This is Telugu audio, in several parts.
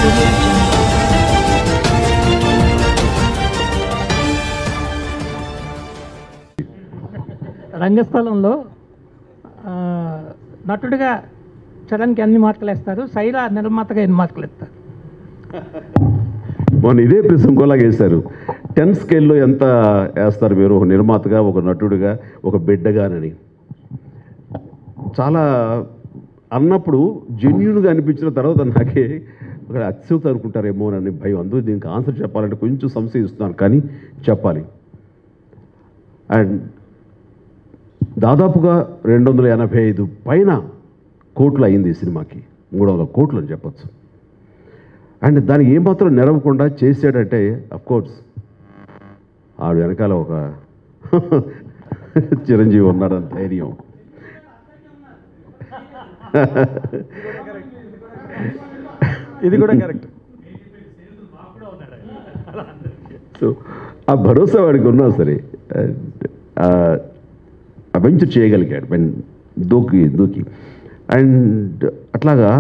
audio jungle. రంగస్థలంలో ఆ, నటుడిగా చరణ్కి ఎన్ని మార్కులు ఇస్తారు సైరా నిర్మాతగా ఎన్ని మార్కులు ఇస్తారు మొన్న ఇదే ప్రశ్న ఇంకోలాగా వేశారు టెన్ స్కేల్లో ఎంత వేస్తారు మీరు ఒక నిర్మాతగా ఒక నటుడిగా ఒక బిడ్డగానని చాలా అన్నప్పుడు జెన్యున్గా అనిపించిన తర్వాత నాకే ఒక అత్యుత అనుకుంటారేమో అని భయం అందుకు దీనికి ఆన్సర్ చెప్పాలంటే కొంచెం సంశయం ఇస్తున్నాను కానీ చెప్పాలి అండ్ దాదాపుగా రెండు వందల ఎనభై ఐదు పైన కోట్లు అయింది ఈ సినిమాకి మూడు వందల కోట్లు అని చెప్పచ్చు అండ్ దానికి ఏమాత్రం నెరవకుండా చేసాడంటే కోర్స్ ఆవిడ వెనకాల ఒక చిరంజీవి ఉన్నాడని ధైర్యం ఇది కూడా కరెక్ట్ సో ఆ భరోసా వాడికి ఉన్నా సరే అండ్ ఆ వెంచర్ చేయగలిగాడు వెన్ దూకి దూకి అండ్ అట్లాగా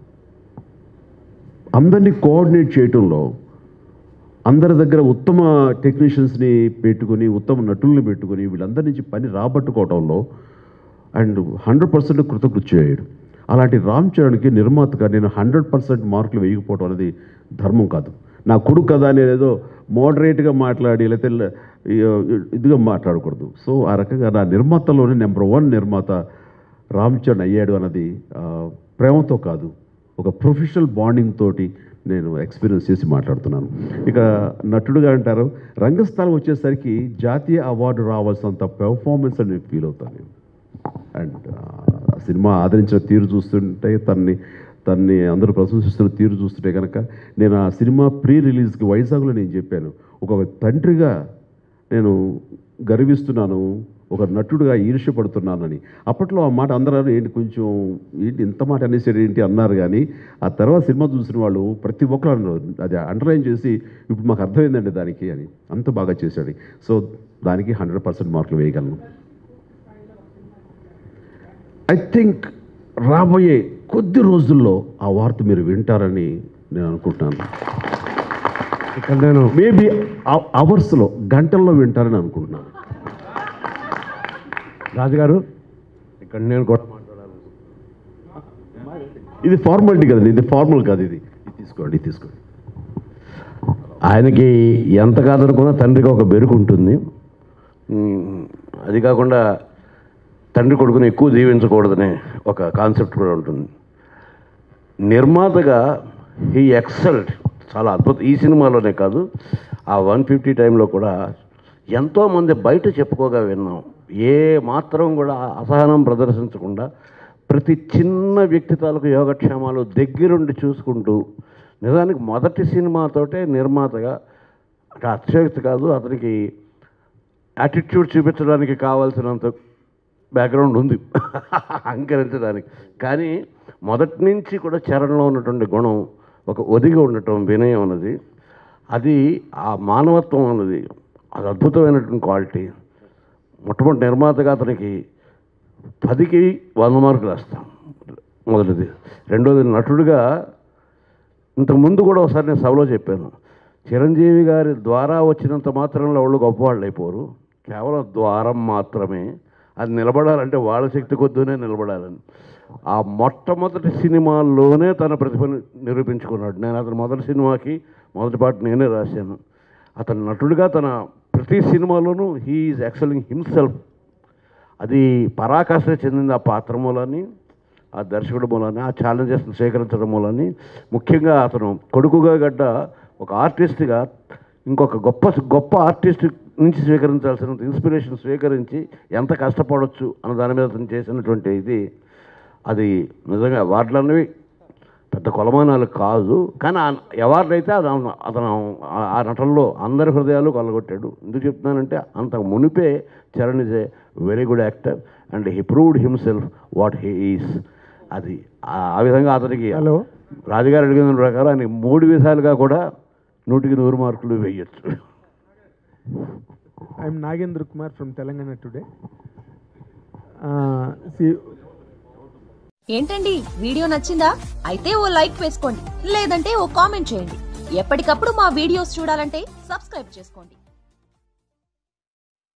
అందరినీ కోఆర్డినేట్ చేయటంలో అందరి దగ్గర ఉత్తమ టెక్నీషియన్స్ని పెట్టుకొని ఉత్తమ నటుల్ని పెట్టుకొని వీళ్ళందరి నుంచి పని రాబట్టుకోవడంలో అండ్ హండ్రెడ్ పర్సెంట్ కృతకృత్య చేయడు అలాంటి రామ్ చరణ్కి నిర్మాతగా నేను హండ్రెడ్ పర్సెంట్ మార్కులు వేయకపోవడం అనేది ధర్మం కాదు నా కొడుకు కదా నేను ఏదో మోడరేట్గా మాట్లాడి లేకపోతే ల- ఈ- ఇదిగా మాట్లాడకూడదు సో ఆ రకంగా నా నిర్మాతలోనే నెంబర్ వన్ నిర్మాత రామ్ చరణ్ అయ్యాడు అన్నది ఆ, ప్రేమతో కాదు ఒక ప్రొఫెషనల్ బాండింగ్ తోటి నేను ఎక్స్పీరియన్స్ చేసి మాట్లాడుతున్నాను ఇక నటుడుగా అంటారు రంగస్థలం వచ్చేసరికి జాతీయ అవార్డు రావాల్సినంత పెర్ఫార్మెన్స్ అని నేను ఫీల్ అవుతాను నేను అండ్ ఆ సినిమా ఆదరించిన తీరు చూస్తుంటే తన్ని తన్ని అందరూ ప్రశంసిస్తున్న తీరు చూస్తుంటే కనుక నేను ఆ సినిమా ప్రీ రిలీజ్కి వైజాగ్లో నేను చెప్పాను ఒక తండ్రిగా నేను గర్విస్తున్నాను ఒక నటుడుగా ఈర్ష్యపడుతున్నానని అప్పట్లో ఆ మాట అందరూ ఏంటి కొంచెం ఏంటి ఇంత మాట అనేసాడు ఏంటి అన్నారు కానీ ఆ తర్వాత సినిమా చూసిన వాళ్ళు ప్రతి ఒక్కరు అన్నారు అది అండర్లైన్ చేసి ఇప్పుడు మాకు అర్థమైందండి దానికి అని అంత బాగా చేశాడు సో దానికి హండ్రెడ్ పర్సెంట్ మార్కులు వేయగలను ఐ థింక్ రాబోయే కొద్ది రోజుల్లో ఆ వార్త మీరు వింటారని నేను అనుకుంటున్నాను ఇక్కడ నేను మేబీ అవర్స్లో గంటల్లో వింటారని అనుకుంటున్నాను రాజుగారు ఇక్కడ నేను కూడా మాట్లాడాలి ఇది ఫార్మాలిటీ కదండి ఇది ఫార్మల్ కాదు ఇది ఇది తీసుకోండి ఇది తీసుకోండి ఆయనకి ఎంత కాదనుకున్నా తండ్రికి ఒక బెరుకు ఉంటుంది ఉమ్, అది కాకుండా తండ్రి కొడుకుని ఎక్కువ దీవించకూడదనే ఒక కాన్సెప్ట్ కూడా ఉంటుంది నిర్మాతగా ఈ ఎక్సల్ట్ చాలా అద్భుతం ఈ సినిమాలోనే కాదు ఆ వన్ ఫిఫ్టీ టైంలో కూడా ఎంతోమంది బయట చెప్పుకోగా విన్నాం ఏ మాత్రం కూడా అసహనం ప్రదర్శించకుండా ప్రతి చిన్న వ్యక్తి తాలూకు యోగక్షేమాలు దగ్గరుండి చూసుకుంటూ నిజానికి మొదటి సినిమాతోటే నిర్మాతగా అంటే అతిశయోక్తి కాదు అతనికి యాటిట్యూడ్ చూపించడానికి కావాల్సినంత బ్యాక్గ్రౌండ్ ఉంది అంకరించడానికి కానీ మొదటి నుంచి కూడా చరణంలో ఉన్నటువంటి గుణం ఒక ఒదిగి ఉండటం వినయం అన్నది అది ఆ మానవత్వం అన్నది అది అద్భుతమైనటువంటి క్వాలిటీ మొట్టమొదటి నిర్మాతగా అతనికి పదికి వంద మార్కులు వేస్తాం మొదటిది రెండోది నటుడిగా ఇంతకు ముందు కూడా ఒకసారి నేను సభలో చెప్పాను చిరంజీవి గారి ద్వారా వచ్చినంత మాత్రంలో వాళ్ళు గొప్పవాళ్ళు అయిపోరు కేవలం ద్వారం మాత్రమే అది నిలబడాలంటే వాళ్ళ శక్తి కొద్దూనే నిలబడాలని ఆ మొట్టమొదటి సినిమాల్లోనే తన ప్రతిభను నిరూపించుకున్నాడు నేను అతని మొదటి సినిమాకి మొదటి పాట నేనే రాశాను అతను నటుడిగా తన ప్రతి సినిమాలోనూ హీఈస్ ఎక్సలింగ్ హిమ్సెల్ఫ్ అది పరాకాష్ట చెందింది ఆ పాత్ర మూలాన్ని ఆ దర్శకుడు మూలాన్ని ఆ ఛాలెంజెస్ని స్వీకరించడం మూలాన్ని ముఖ్యంగా అతను కొడుకుగా గడ్డ ఒక ఆర్టిస్ట్గా ఇంకొక గొప్ప గొప్ప ఆర్టిస్ట్ నుంచి స్వీకరించాల్సిన ఇన్స్పిరేషన్ స్వీకరించి ఎంత కష్టపడవచ్చు అన్న దాని మీద అతను చేసినటువంటి ఇది అది నిజంగా అవార్డులు అన్నవి పెద్ద కొలమానాలు కాదు కానీ ఆ అవార్డు అయితే అది అతను- అతను ఆ- ఆ నటనలో అందరి హృదయాలు కొల్లగొట్టాడు ఎందుకు చెప్తున్నానంటే అంత మునిపే Charan is a very good actor and he proved himself what he is అది ఆ- ఆ విధంగా అతనికి హలో రాజుగారు అడిగిన ప్రకారం ఆయనకి మూడు విధాలుగా కూడా నూటికి నూరు మార్కులు వేయచ్చు I'm Nagendra Kumar from Telangana today. Uh, see, ఏంటండి వీడియో నచ్చిందా అయితే ఓ లైక్ వేసుకోండి లేదంటే ఓ కామెంట్ చేయండి ఎప్పటికప్పుడు మా వీడియోస్ చూడాలంటే సబ్స్క్రైబ్ చేసుకోండి